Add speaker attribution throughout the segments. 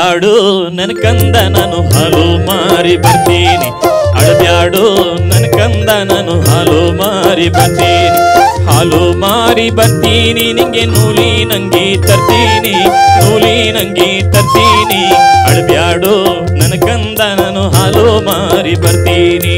Speaker 1: ಅಳಬ್ಯಾಡು ನನ್ ಕಂದ ನಾನು ಹಾಲು ಮಾರಿ ಬರ್ತೀನಿ ಅಳಬ್ಯಾಡು ನನ್ ಕಂದ ನಾನು ಹಾಲು ಮಾರಿ ಬರ್ತೀನಿ ಹಾಲು ಮಾರಿ ಬರ್ತೀನಿ ನಿಂಗೆ ನೂಲಿ ನಂಗಿ ತರ್ತೀನಿ ನೂಲಿ ನಂಗಿ ತರ್ತೀನಿ ಅಳಬ್ಯಾಡು ನನ್ ಕಂದ ನಾನು ಹಾಲು ಮಾರಿ ಬರ್ತೀನಿ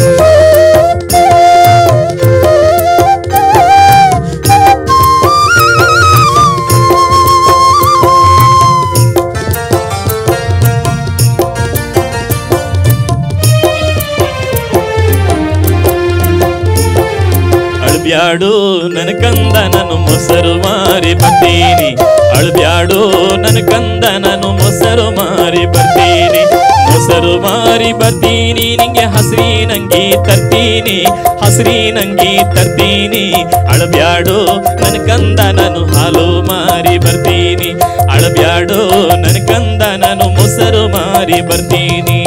Speaker 1: ಅಳ್ಬ್ಯಾಡು ನನ್ ಕಂದ ನಾನು ಮೊಸರು ಮಾರಿ ಬರ್ತೀನಿ ಅಳ್ಬ್ಯಾಡು ನನ್ ಕಂದ ನಾನು ಮೊಸರು ಮಾರಿ ಬರ್ತೀನಿ ಮೊಸರು ಮಾರಿ ಬರ್ತೀನಿ ನಿಂಗೆ ಹಸ್ರಿ ನಂಗಿ ತರ್ತೀನಿ ಹಸ್ರಿ ನಂಗಿ ತರ್ತೀನಿ ಅಳಬ್ಯಾಡು ನನ್ ಕಂದ ನಾನು ಹಾಲು ಮಾರಿ ಬರ್ತೀನಿ ಅಳಬ್ಯಾಡು ನನ್ ಕಂದ ನಾನು ಮೊಸರು ಮಾರಿ ಬರ್ತೀನಿ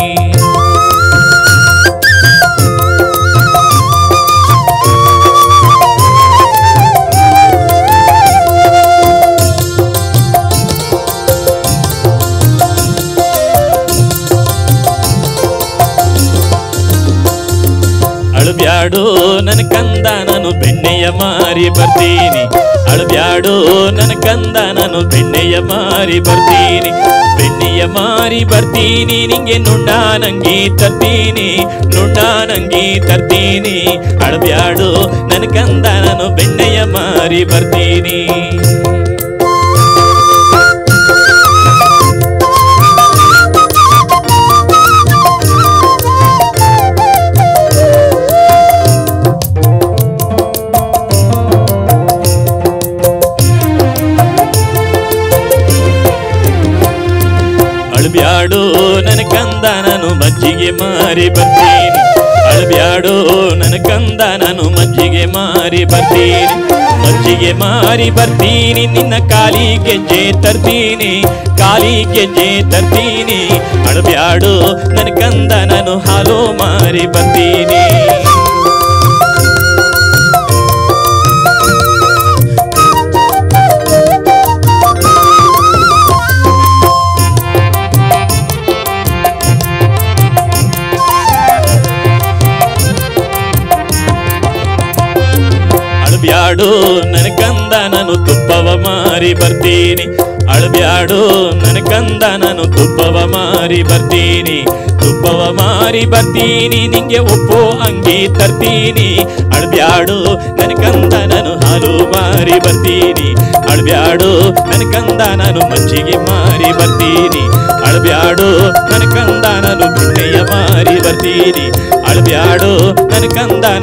Speaker 1: ಅಳಬ್ಯಾಡು ನನ್ ಕಂದ ನಾನು ಬೆಣ್ಣೆಯ ಮಾರಿ ಬರ್ತೀನಿ ಅಳಬ್ಯಾಡು ನನ್ ಕಂದ ನಾನು ಬೆಣ್ಣೆಯ ಮಾರಿ ಬರ್ತೀನಿ ಬೆಣ್ಣೆಯ ಮಾರಿ ಬರ್ತೀನಿ ನಿಂಗೆ ನುಂಡ ನಂಗಿ ತರ್ತೀನಿ ನುಂಡ ನಂಗಿ ತರ್ತೀನಿ ಅಳಬ್ಯಾಡು ನನ್ ಕಂದ ನಾನು ಬೆಣ್ಣೆಯ ಮಾರಿ ಬರ್ತೀನಿ ಅಳ್ಬ್ಯಾಡು ನನ್ ಕಂದ ನಾನು ಮಜ್ಜಿಗೆ ಮಾರಿ ಬರ್ತೀನಿ ಅಳ್ಬ್ಯಾಡು ನನ್ ಕಂದ ನಾನು ಮಜ್ಜಿಗೆ ಮಾರಿ ಬರ್ತೀನಿ ಮಜ್ಜಿಗೆ ಮಾರಿ ಬರ್ತೀನಿ ನಿನ್ನ ಕಾಲಿ ಗೆಜ್ಜೆ ತರ್ತೀನಿ ಕಾಲಿ ಗೆಜ್ಜೆ ತರ್ತೀನಿ ಅಳ್ಬ್ಯಾಡು ನನ್ ಕಂದ ನಾನು ಹಾಲು ಮಾರಿ ಬರ್ತೀನಿ ಅಳ್ಬ್ಯಾಡು ನನ್ ಕಂದ ನಾನು ತುಪ್ಪವ ಮಾರಿ ಬರ್ತೀನಿ ಅಳ್ಬ್ಯಾಡು ನನ್ ಕಂದ ನಾನು ತುಪ್ಪವ ಮಾರಿ ಬರ್ತೀನಿ ತುಪ್ಪವ ಮಾರಿ ಬರ್ತೀನಿ ನಿಂಗೆ ಉಪ್ಪು ಅಂಗಿ ತರ್ತೀನಿ ಅಳ್ಬ್ಯಾಡು ನನ್ ಕಂದ ನಾನು ಹಾಲು ಮಾರಿ ಬರ್ತೀನಿ ಅಳ್ಬ್ಯಾಡು ನನ್ ಕಂದ ನಾನು ಮಜ್ಜಿಗೆ ಮಾರಿ ಬರ್ತೀನಿ ಅಳ್ಬ್ಯಾಡು ನನ್ ಕಂದ ನಾನು ಬೆಣ್ಣೆಯ ಮಾರಿ ಬರ್ತೀನಿ ಅಳ್ಬ್ಯಾಡು ನನ್ ಕಂದ